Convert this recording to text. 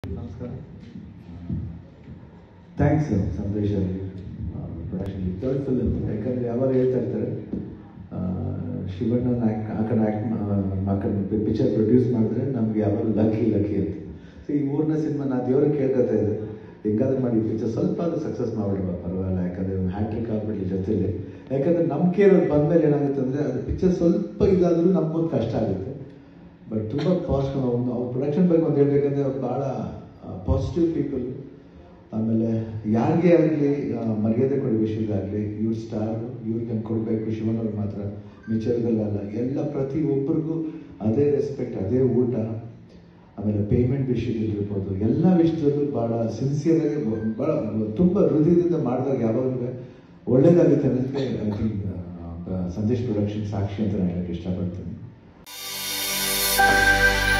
ನಮಸ್ಕಾರ ಥ್ಯಾಂಕ್ಸ್ ಸಂದೇಶ್ ಅವರಿಗೆ production third film ಯಾಕಂದರೆ ಯಾವಾಗ ಹೇಳ್ತಾ ಇರ್ತಾರೆ ಆ, ಶಿವಣ್ಣನ ಆ್ಯಕ್ಟ್ ಹಾಕೊಂಡು ಆ್ಯಕ್ಟ್ ಹಾಕೊಂಡು ಪಿಕ್ಚರ್ ಪ್ರೊಡ್ಯೂಸ್ ಮಾಡಿದ್ರೆ ನಮ್ಗೆ ಯಾವಾಗ ಲಕ್ಕಿ ಲಕ್ಕಿ ಅಂತ ಸೊ ಈ ಮೂರನೇ ಸಿನಿಮಾ ನಾ ದೇವ್ರಿಗೆ ಕೇಳ್ಕೊತಾ ಇದ್ದೆ ಹೆಂಗಾದ್ರೂ ಮಾಡಿ ಪಿಕ್ಚರ್ ಸ್ವಲ್ಪ ಆದ್ರೂ ಸಕ್ಸಸ್ ಮಾಡಿಬಿಡುವ ಪರವಾಗಿಲ್ಲ ಯಾಕಂದರೆ ಒಂದು ಹ್ಯಾಟ್ರಿಕ್ ಆಗ್ಬಿಡ್ಲಿ ಜೊತೆಲಿ ಯಾಕಂದರೆ ನಂಬಿಕೆ ಇರೋದು ಬಂದಮೇಲೆ ಏನಾಗುತ್ತೆ ಅಂದರೆ ಅದು ಪಿಕ್ಚರ್ ಸ್ವಲ್ಪ ಇದಾದರೂ ನಮ್ಗೊಂದು ಕಷ್ಟ ಆಗುತ್ತೆ ಬಟ್ ತುಂಬ ಪಾಸಿಟಿವ್ ಒಂದು ಅವ್ರ ಪ್ರೊಡಕ್ಷನ್ ಬಗ್ಗೆ ಒಂದು ಹೇಳ್ಬೇಕಂದ್ರೆ ಅವ್ರು ಭಾಳ ಪಾಸಿಟಿವ್ ಪೀಪಲ್ ಆಮೇಲೆ ಯಾರಿಗೇ ಆಗಲಿ ಮರ್ಯಾದೆ ಕೊಡೋ ವಿಷಯದಾಗಲಿ ಇವ್ರ ಸ್ಟಾರ್ ಇವ್ರಿಗೆ ಹಂಗೆ ಕೊಡಬೇಕು ಶಿವನವ್ರು ಮಾತ್ರ ಮಿಚರ್ಗಲ್ಲ ಎಲ್ಲ ಪ್ರತಿ ಒಬ್ಬರಿಗೂ ಅದೇ ರೆಸ್ಪೆಕ್ಟ್ ಅದೇ ಊಟ ಆಮೇಲೆ ಪೇಮೆಂಟ್ ವಿಷಯದಲ್ಲಿ ಇರ್ಬೋದು ಎಲ್ಲ ವಿಷಯದಲ್ಲೂ ಭಾಳ ಸಿನ್ಸಿಯರಾಗಿ ಭಾಳ ತುಂಬ ಹೃದಯದಿಂದ ಮಾಡಿದಾಗ ಯಾವಾಗಲೂ ಒಳ್ಳೇದಾಗುತ್ತೆ ಅನ್ನೋದಕ್ಕೆ ಐ ಥಿಂಕ್ ಸಂದೇಶ್ ಪ್ರೊಡಕ್ಷನ್ ಸಾಕ್ಷಿ ಅಂತ ನಾನು ಹೇಳಕ್ಕೆ ಇಷ್ಟಪಡ್ತೀನಿ